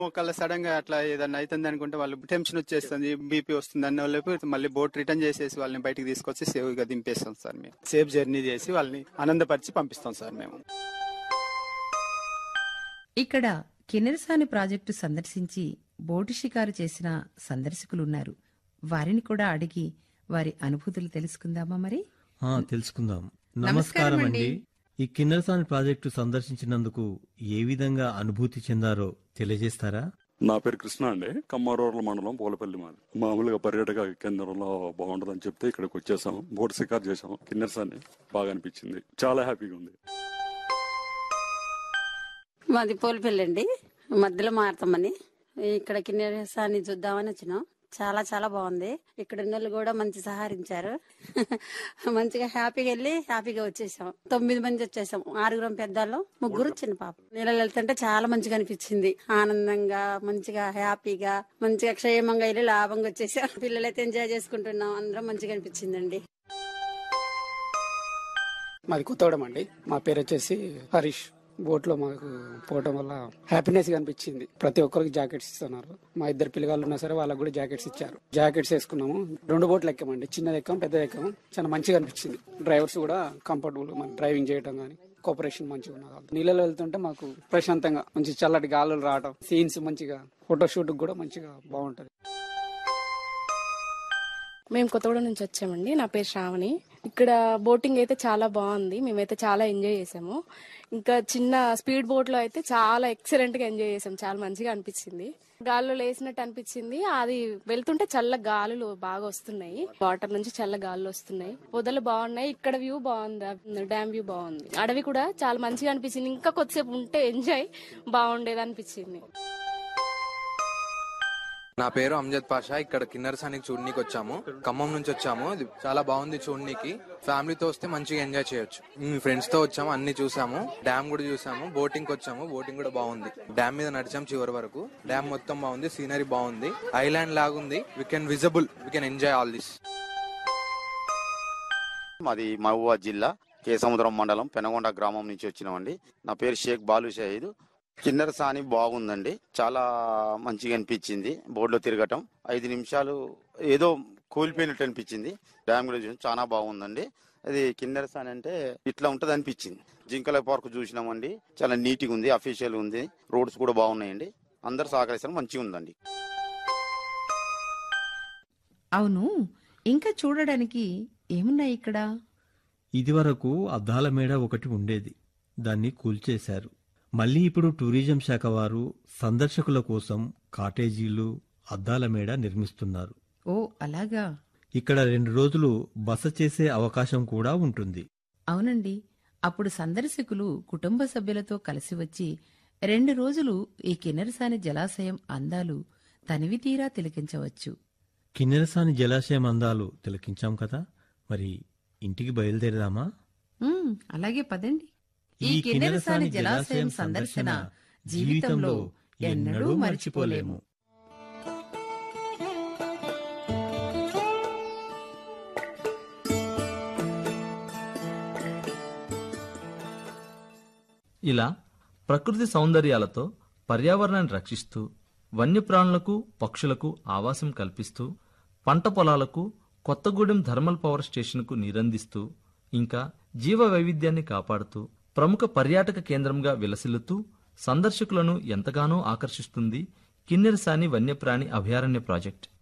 ఒకళ్ళ సడన్ గా అట్లా ఏదన్నా అవుతుంది అనుకుంటే వాళ్ళు టెన్షన్ వచ్చేస్తుంది బీపీ వస్తుంది అన్న వాళ్ళకి మళ్ళీ బోట్ రిటర్న్ చేసేసి వాళ్ళని బయటికి తీసుకొచ్చి సేవ్ గా దింపేస్తాం సార్ మేము సేఫ్ జర్నీ చేసి వాళ్ళని ఆనందపరిచి పంపిస్తాం సార్ మేము ఇక్కడ కిన్నెరసాని ప్రాజెక్టు సందర్శించి బోటు షికారు చేసిన సందర్శకులున్నారు వారిని కూడా అడిగి వారి అనుభూతులు తెలుసుకుందామా మరి ఆ, తెలుసుకుందాం నమస్కారం నమస్కారం అండి. అండి ఈ కిన్నెరసాని ప్రాజెక్టు సందర్శించినందుకు ఏ విధంగా అనుభూతి చెందారో తెలియజేస్తారా నా పేరు కృష్ణ అండి కమ్మారూరల మండలం పూలపల్లి మాది మామూలుగా పర్యాటక కేంద్రంలో బాగుంటుందని చెప్తే ఇక్కడికి వచ్చేసాం బోట్ షికార్ చేసాం కిన్నెర్సాన్ని బాగా అనిపించింది చాలా హ్యాపీగా ఉంది మాది పోలిపల్లి అండి మధ్యలో మారుతామని ఇక్కడ కిన్నెరసాన్ని చూద్దామని వచ్చినాం చాలా చాలా బాగుంది ఇక్కడ ఉన్న వాళ్ళు కూడా మంచి సహకరించారు మంచిగా హ్యాపీగా వెళ్ళి హ్యాపీగా వచ్చేసాం తొమ్మిది మంది వచ్చేసాం ఆరుగురం పెద్దలు ముగ్గురు చిన్న పాప నీళ్ళలో వెళ్తుంటే చాలా మంచిగా అనిపించింది ఆనందంగా మంచిగా హ్యాపీగా మంచిగా క్షేమంగా వెళ్ళి లాభంగా వచ్చేసాం పిల్లలైతే ఎంజాయ్ చేసుకుంటున్నాం అందరం మంచిగా అనిపించిందండి మాది కొత్తగూడెం అండి మా పేరు వచ్చేసి హరీష్ బోట్ లో మాకు పోవటం వల్ల హ్యాపీనెస్ గా అనిపించింది ప్రతి ఒక్కరికి జాకెట్స్ ఇస్తున్నారు మా ఇద్దరు పిల్లగాళ్ళు ఉన్నా సరే వాళ్ళకి కూడా జాకెట్స్ ఇచ్చారు జాకెట్స్ వేసుకున్నాము రెండు బోట్లు ఎక్కామండి చిన్నది ఎక్కాం పెద్దది ఎక్కాము చాలా మంచిగా అనిపించింది డ్రైవర్స్ కూడా కంఫర్టబుల్ మన డ్రైవింగ్ చేయడం కానీ కోఆపరేషన్ మంచిగా ఉన్నది నీళ్ళలో వెళ్తుంటే మాకు ప్రశాంతంగా మంచి చల్లటి గాలులు రావడం సీన్స్ మంచిగా ఫోటోషూట్ కూడా మంచిగా బాగుంటది మేము కొత్తగూడెం నుంచి వచ్చామండి నా పేరు శ్రావణి ఇక్కడ బోటింగ్ అయితే చాలా బాగుంది మేమైతే చాలా ఎంజాయ్ చేసాము ఇంకా చిన్న స్పీడ్ బోట్ లో అయితే చాలా ఎక్సలెంట్ గా ఎంజాయ్ చేసాం చాలా మంచిగా అనిపించింది గాల్లో లేసినట్టు అనిపించింది అది వెళ్తుంటే చల్ల గాలులు బాగా వస్తున్నాయి వాటర్ నుంచి చల్ల గాలులు వస్తున్నాయి పొదలు బాగున్నాయి ఇక్కడ వ్యూ బాగుంది డ్యామ్ వ్యూ బాగుంది అడవి కూడా చాలా మంచిగా అనిపించింది ఇంకా కొద్దిసేపు ఉంటే ఎంజాయ్ బాగుండేది అనిపించింది నా పేరు అమ్జద్ పాషా ఇక్కడ కిన్నరసానికి చూడనీకి వచ్చాము ఖమ్మం నుంచి వచ్చాము ఇది చాలా బాగుంది చూడనీకి ఫ్యామిలీతో వస్తే మంచిగా ఎంజాయ్ చేయొచ్చు మీ ఫ్రెండ్స్ తో వచ్చాము అన్ని చూసాము డ్యామ్ కూడా చూసాము బోటింగ్ కి వచ్చాము బోటింగ్ కూడా బాగుంది డ్యామ్ మీద నడిచాము చివరి వరకు డ్యామ్ మొత్తం బాగుంది సీనరీ బాగుంది ఐలాండ్ లాగుంది we can visible we can enjoy all this మాది మహబూబాద్ జిల్లా కేసముద్రం మండలం పెనగొండ గ్రామం నుంచి వచ్చినామండి నా పేరు షేక్ బాలు షహీద్ కిన్నెర సాని బాగుందండి చాలా మంచిగా అనిపించింది బోర్డులో తిరగటం ఐదు నిమిషాలు ఏదో కూలిపోయినట్టు అనిపించింది డ్యామ్ కూడా చూసాం చాలా బాగుందండి అది కిన్నెర సాని అంటే ఇట్లా ఉంటది అనిపించింది జింకల పార్క్ చూసినామండి చాలా నీట్గా ఉంది అఫీషియల్ ఉంది రోడ్స్ కూడా బాగున్నాయండి అందరు సహకరిస్తారు మంచిగా ఉందండి అవును ఇంకా చూడడానికి ఏమున్నాయి ఇక్కడ ఇదివరకు అద్దాల మేడ ఒకటి ఉండేది దాన్ని కూల్చేశారు మళ్ళీ ఇప్పుడు టూరిజం శాఖ వారు సందర్శకుల కోసం కాటేజీలు అద్దాల మేడ నిర్మిస్తున్నారు ఓ అలాగా ఇక్కడ రెండు రోజులు బస చేసే అవకాశం కూడా ఉంటుంది అవునండి అప్పుడు సందర్శకులు కుటుంబ సభ్యులతో కలిసి వచ్చి రెండు రోజులు ఈ కిన్నెరసాని జలాశయం అందాలు తనివి తీరా తిలకించవచ్చు కిన్నెరసాని జలాశయం అందాలు తిలకించాం కదా మరి ఇంటికి బయలుదేరదామా ఉమ్, అలాగే పదండి ఈ కిన్నెరసాని జలాశయం సందర్శన జీవితంలో ఎన్నడూ మర్చిపోలేము ఇలా ప్రకృతి సౌందర్యాలతో పర్యావరణాన్ని రక్షిస్తూ వన్యప్రాణులకు పక్షులకు ఆవాసం కల్పిస్తూ పంట పొలాలకు కొత్తగూడెం థర్మల్ పవర్ స్టేషన్కు నీరందిస్తూ ఇంకా జీవ వైవిధ్యాన్ని కాపాడుతూ ప్రముఖ పర్యాటక కేంద్రంగా విలసిల్లుతూ సందర్శకులను ఎంతగానో ఆకర్షిస్తుంది కిన్నెరసాని వన్యప్రాణి అభయారణ్య ప్రాజెక్ట్